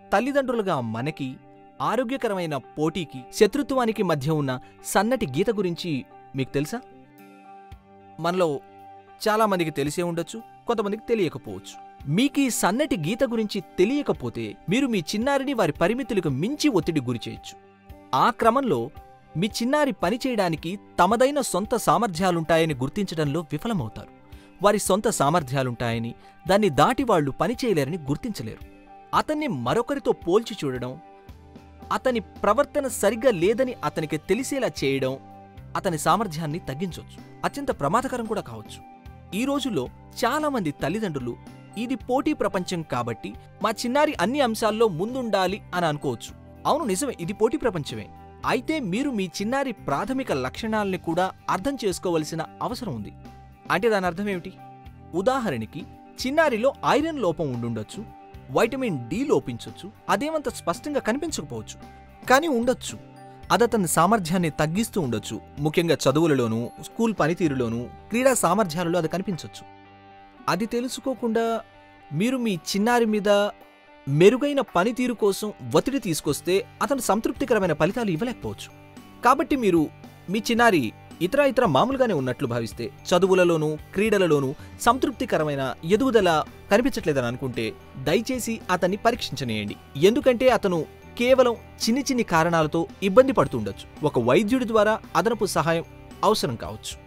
తల్లిదండ్రులుగా మనకి ఆరోగ్యకరమైన పోటీకి శత్రుత్వానికి మధ్య ఉన్న సన్నటి గీత గురించి మీకు తెలుసా మనలో చాలామందికి తెలిసే ఉండొచ్చు కొంతమందికి తెలియకపోవచ్చు మీకు ఈ సన్నటి గీత గురించి తెలియకపోతే మీరు మీ చిన్నారిని వారి పరిమితులకు మించి ఒత్తిడి గురి చేయొచ్చు ఆ క్రమంలో మీ చిన్నారి పని చేయడానికి తమదైన సొంత సామర్థ్యాలుంటాయని గుర్తించడంలో విఫలమవుతారు వారి సొంత సామర్థ్యాలుంటాయని దాన్ని దాటి వాళ్ళు పని చేయలేరని గుర్తించలేరు అతన్ని మరొకరితో పోల్చి చూడడం అతని ప్రవర్తన సరిగ్గా లేదని అతనికి తెలిసేలా చేయడం అతని సామర్థ్యాన్ని తగ్గించవచ్చు అత్యంత ప్రమాదకరం కూడా కావచ్చు ఈ రోజుల్లో చాలామంది తల్లిదండ్రులు ఇది పోటీ ప్రపంచం కాబట్టి మా చిన్నారి అన్ని అంశాల్లో ముందుండాలి అని అనుకోవచ్చు అవును నిజమే ఇది పోటీ ప్రపంచమే అయితే మీరు మీ చిన్నారి ప్రాథమిక లక్షణాలని కూడా అర్థం చేసుకోవలసిన అవసరం ఉంది అంటే దాని అర్థం ఏమిటి ఉదాహరణకి చిన్నారిలో ఐరన్ లోపం ఉండుండొచ్చు వైటమిన్ డి లోపించొచ్చు అదేమంత స్పష్టంగా కనిపించకపోవచ్చు కానీ ఉండొచ్చు అదతని సామర్థ్యాన్ని తగ్గిస్తూ ఉండొచ్చు ముఖ్యంగా చదువులలోనూ స్కూల్ పనితీరులోనూ క్రీడా సామర్థ్యాలలో అది కనిపించొచ్చు అది తెలుసుకోకుండా మీరు మీ చిన్నారి మీద మెరుగైన పనితీరు కోసం ఒత్తిడి తీసుకొస్తే అతను సంతృప్తికరమైన ఫలితాలు ఇవ్వలేకపోవచ్చు కాబట్టి మీరు మీ చిన్నారి ఇతర ఇతర మామూలుగానే ఉన్నట్లు భావిస్తే చదువులలోనూ క్రీడలలోనూ సంతృప్తికరమైన ఎదుగుదల కనిపించట్లేదని అనుకుంటే దయచేసి అతన్ని పరీక్షించనేయండి ఎందుకంటే అతను కేవలం చిన్ని చిన్ని కారణాలతో ఇబ్బంది పడుతుండొచ్చు ఒక వైద్యుడి ద్వారా అదనపు సహాయం అవసరం కావచ్చు